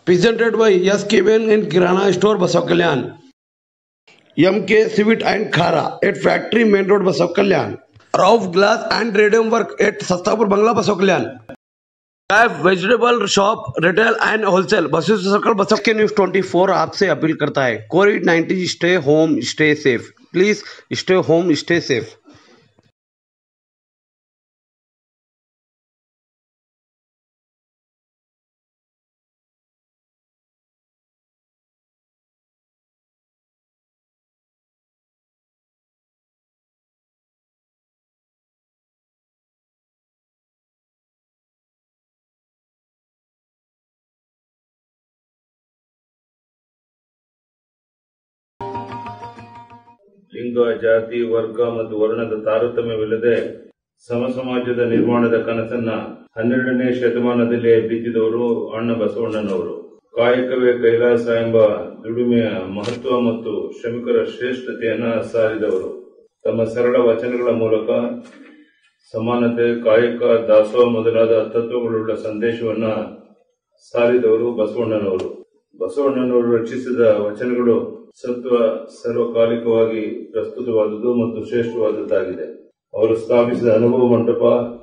presented by S. Kevin in Kirana Store, Basav Kalyan. MK Civet and Khara at Factory Main Road, Basav Kalyan. Rauf Glass and Radium Work at Sastapur Bangla, Basav Kalyan. Have vegetable shop retail and wholesale buses circle bus के news 24 आपसे अपील करता है Covid 19 stay home stay safe please stay home stay safe ಲಿಂಗ ಜಾತಿ ವರ್ಗ ಮತ್ತು ವರ್ಣದ ತಾರತಮ್ಯವಿಲ್ಲದೆ ಸಮ ಸಮಾಜದ ನಿರ್ಮಾಣದ ಕನಸನ್ನ ಹನ್ನೆರಡನೇ ಶತಮಾನದಲ್ಲಿ ಬಿತ್ತಿದವರು ಅಣ್ಣ ಬಸವಣ್ಣನವರು ಕಾಯಕವೇ ಕೈಲಾಸ ಎಂಬ ದುಡಿಮೆಯ ಮಹತ್ವ ಮತ್ತು ಶ್ರಮಿಕರ ಶ್ರೇಷ್ಠತೆಯನ್ನ ಸಾರಿದವರು ತಮ್ಮ ಸರಳ ವಚನಗಳ ಮೂಲಕ ಸಮಾನತೆ ಕಾಯಕ ದಾಸೋಹ ಮೊದಲಾದ ತತ್ವಗಳುಳ್ಳ ಸಂದೇಶವನ್ನ ಸಾರಿದವರು ಬಸವಣ್ಣನವರು ಬಸವಣ್ಣನವರು ರಚಿಸಿದ ವಚನಗಳು ಸತ್ವ ಸರ್ವಕಾಲಿಕವಾಗಿ ಪ್ರಸ್ತುತವಾದುದು ಮತ್ತು ಶ್ರೇಷ್ಠವಾದದ್ದಾಗಿದೆ ಅವರು ಸ್ಥಾಪಿಸಿದ ಅನುಭವ ಮಂಟಪ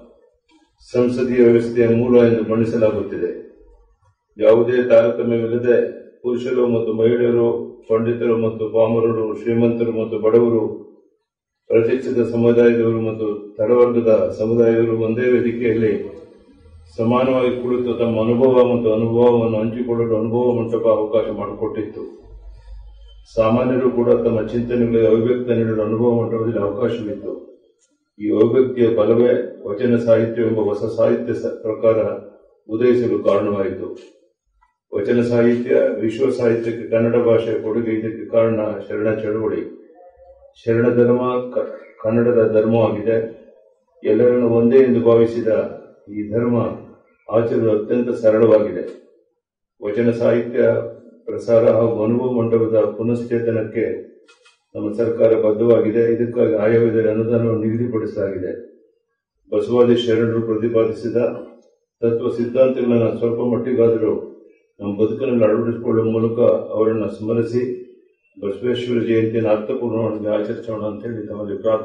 ಸಂಸದೀಯ ವ್ಯವಸ್ಥೆಯ ಮೂಲ ಎಂದು ಬಣ್ಣಿಸಲಾಗುತ್ತಿದೆ ಯಾವುದೇ ತಾರತಮ್ಯವಿಲ್ಲದೆ ಪುರುಷರು ಮತ್ತು ಮಹಿಳೆಯರು ಪಂಡಿತರು ಮತ್ತು ಪಾಮರರು ಶ್ರೀಮಂತರು ಮತ್ತು ಬಡವರು ಪ್ರತಿಷ್ಠಿತ ಸಮುದಾಯದವರು ಮತ್ತು ತಳವರ್ಗದ ಸಮುದಾಯದವರು ಒಂದೇ ವೇದಿಕೆಯಲ್ಲಿ ಸಮಾನವಾಗಿ ಕುಳಿತು ತಮ್ಮ ಅನುಭವ ಮತ್ತು ಅನುಭವವನ್ನು ಹಂಚಿಕೊಳ್ಳಲು ಅನುಭವ ಮಂಟಪ ಅವಕಾಶ ಮಾಡಿಕೊಟ್ಟಿತ್ತು ಸಾಮಾನ್ಯರು ಕೂಡ ತಮ್ಮ ಚಿಂತನೆಗಳಿಗೆ ಅಭಿವ್ಯಕ್ತ ನೀಡಲು ಅನುಭವ ಮಂಟಪದಲ್ಲಿ ಅವಕಾಶವಿತ್ತು ಈ ಅಭಿವ್ಯಕ್ತಿಯ ಬಲವೇ ವಚನ ಸಾಹಿತ್ಯ ಎಂಬ ಹೊಸ ಸಾಹಿತ್ಯ ಸ- ಪ್ರಕಾರ ಉದಯಿಸಲು ಕಾರಣವಾಯಿತು ವಚನ ಸಾಹಿತ್ಯ ವಿಶ್ವ ಸಾಹಿತ್ಯಕ್ಕೆ ಕನ್ನಡ ಭಾಷೆಯ ಕೊಡುಗೆ ಇದಕ್ಕೆ ಕಾರಣ ಶರಣ ಚಳವಳಿ ಶರಣ ಧರ್ಮ ಕ- ಕನ್ನಡದ ಧರ್ಮವಾಗಿದೆ ಎಲ್ಲರನ್ನು ಒಂದೇ ಎಂದು ಭಾವಿಸಿದ ಈ ಧರ್ಮ ಆಚರಣೆ ಅತ್ಯಂತ ಸರಳವಾಗಿದೆ ವಚನ ಸಾಹಿತ್ಯ ಪ್ರಸಾರ ಹಾಗೂ ಅನುಭವ ಮಂಟಪದ ಪುನಶ್ಚೇತನಕ್ಕೆ ನಮ್ಮ ಸರ್ಕಾರ ಬದ್ಧವಾಗಿದೆ ಇದಕ್ಕಾಗಿ ಆಯವ್ಯದಲ್ಲಿ ಅನುದಾನವನ್ನು ನಿಗದಿಪಡಿಸಲಾಗಿದೆ ಬಸವಾದಿ ಶರಣರು ಪ್ರತಿಪಾದಿಸಿದ ತತ್ವ ಸಿದ್ಧಾಂತಗಳನ್ನು ಸ್ವಲ್ಪ ಮಟ್ಟಿಗಾದರೂ ನಮ್ಮ ಬದುಕಿನಲ್ಲಿ ಅಳವಡಿಸಿಕೊಳ್ಳುವ ಮೂಲಕ ಅವರನ್ನು ಸ್ಮರಿಸಿ ಬಸವೇಶ್ವರ ಜಯಂತಿಯನ್ನು ಅರ್ಥಪೂರ್ಣವಾಗಿ ಆಚರಿಸೋಣ ಅಂತ ಹೇಳಿ ತಮ್ಮಲ್ಲಿ ಪ್ರಾರ್ಥನೆ